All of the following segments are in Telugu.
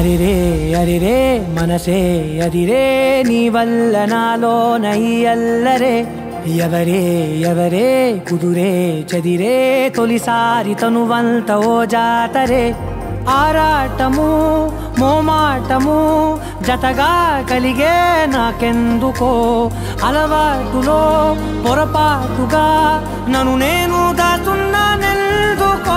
అరిరే అరిరే మనసే అరిరే నీ వల్ల నాలో నయ్యల్లరే ఎవరే ఎవరే కుదురే చదిరే తొలిసారి తనువంత ఓ జాతరే ఆరాటము మోమాటము జతగా కలిగే నాకెందుకో అలవాటులో పొరపాటుగా నన్ను నేను దాచున్నానెందుకో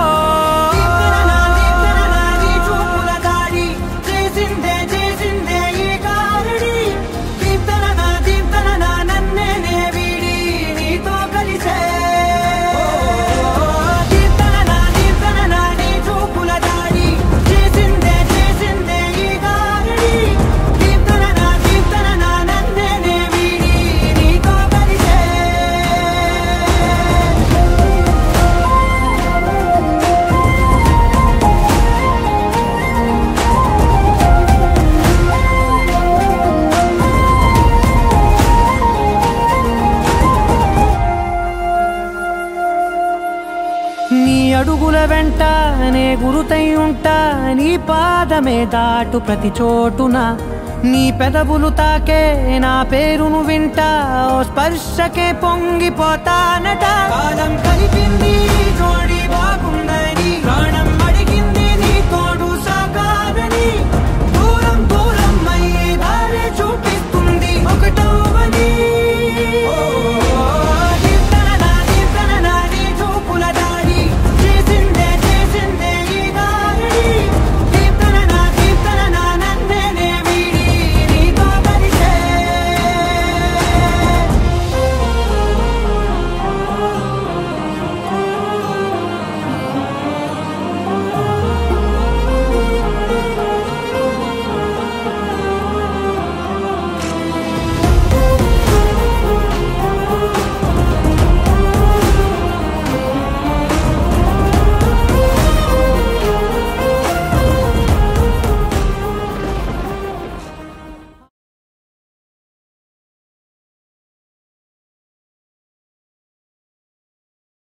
చేసిందే చేసిందే ఈ కారుడి దీప్తన దీప్తన నన్నే నే వీడి నీతో కలిసే దీప్తన దీప్తన నీ చూపుల దాడి చేసిందే చేసిందే ఈ కారుడి దీప్తన దీప్తన నన్నే నే వీడి నీతో కలిసే నీ అడుగుల వెంట నే గురుతై ఉంటా నీ పాదమే దాటు ప్రతి చోటున నీ పెదవులు తాకే నా పేరును వింటా ఓ స్పర్శకే పొంగిపోతానట కాలం కలిపింది